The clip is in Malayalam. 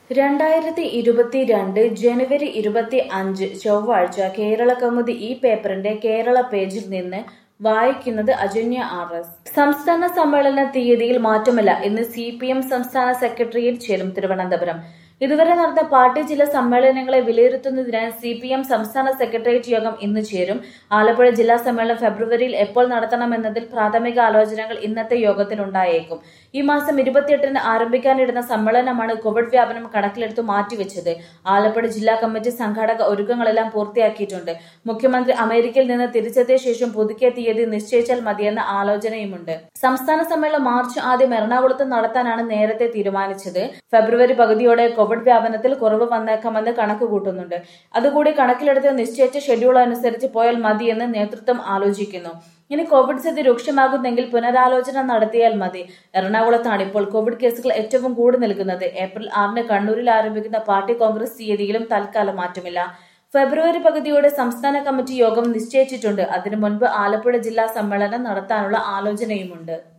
രണ്ടായിരത്തി ഇരുപത്തിരണ്ട് ജനുവരി ഇരുപത്തി അഞ്ച് ചൊവ്വാഴ്ച കേരള കൗമുദി ഈ പേപ്പറിന്റെ കേരള പേജിൽ നിന്ന് വായിക്കുന്നത് അജന്യ ആർ എസ് സംസ്ഥാന സമ്മേളന തീയതിയിൽ മാറ്റമില്ല ഇന്ന് സി പി എം സംസ്ഥാന സെക്രട്ടേറിയറ്റ് ചേരും തിരുവനന്തപുരം ഇതുവരെ നടന്ന പാർട്ടി ജില്ലാ സമ്മേളനങ്ങളെ വിലയിരുത്തുന്നതിനായി സി പി എം സംസ്ഥാന സെക്രട്ടേറിയറ്റ് യോഗം ഇന്ന് ചേരും ആലപ്പുഴ ജില്ലാ സമ്മേളനം ഫെബ്രുവരിയിൽ എപ്പോൾ നടത്തണമെന്നതിൽ പ്രാഥമിക ആലോചനകൾ ഇന്നത്തെ യോഗത്തിലുണ്ടായേക്കും ഈ മാസം ഇരുപത്തിയെട്ടിന് ആരംഭിക്കാനിരുന്ന സമ്മേളനമാണ് കോവിഡ് വ്യാപനം കണക്കിലെടുത്ത് മാറ്റിവെച്ചത് ആലപ്പുഴ ജില്ലാ കമ്മിറ്റി സംഘാടക ഒരുക്കങ്ങളെല്ലാം പൂർത്തിയാക്കിയിട്ടുണ്ട് മുഖ്യമന്ത്രി അമേരിക്കയിൽ നിന്ന് തിരിച്ചെത്തിയ ശേഷം പുതുക്കിയ തീയതി നിശ്ചയിച്ചാൽ മതിയെന്ന ആലോചനയുമുണ്ട് സംസ്ഥാന സമ്മേളനം മാർച്ച് ആദ്യം എറണാകുളത്ത് നടത്താനാണ് നേരത്തെ തീരുമാനിച്ചത് ഫെബ്രുവരി പകുതിയോടെ കോവിഡ് വ്യാപനത്തിൽ കുറവ് വന്നേക്കാമെന്ന് കണക്ക് കൂട്ടുന്നുണ്ട് അതുകൂടി കണക്കിലെടുത്ത് നിശ്ചയിച്ച ഷെഡ്യൂൾ അനുസരിച്ച് പോയാൽ മതിയെന്ന് നേതൃത്വം ആലോചിക്കുന്നു ഇനി കോവിഡ് സ്ഥിതി രൂക്ഷമാകുന്നെങ്കിൽ പുനരാലോചന നടത്തിയാൽ മതി എറണാകുളത്താണ് ഇപ്പോൾ കോവിഡ് കേസുകൾ ഏറ്റവും കൂടി നിൽക്കുന്നത് ഏപ്രിൽ ആറിന് കണ്ണൂരിൽ ആരംഭിക്കുന്ന പാർട്ടി കോൺഗ്രസ് തീയതിയിലും തൽക്കാലം മാറ്റമില്ല ഫെബ്രുവരി പകുതിയോടെ സംസ്ഥാന കമ്മിറ്റി യോഗം നിശ്ചയിച്ചിട്ടുണ്ട് അതിനു മുൻപ് ആലപ്പുഴ ജില്ലാ സമ്മേളനം നടത്താനുള്ള ആലോചനയുമുണ്ട്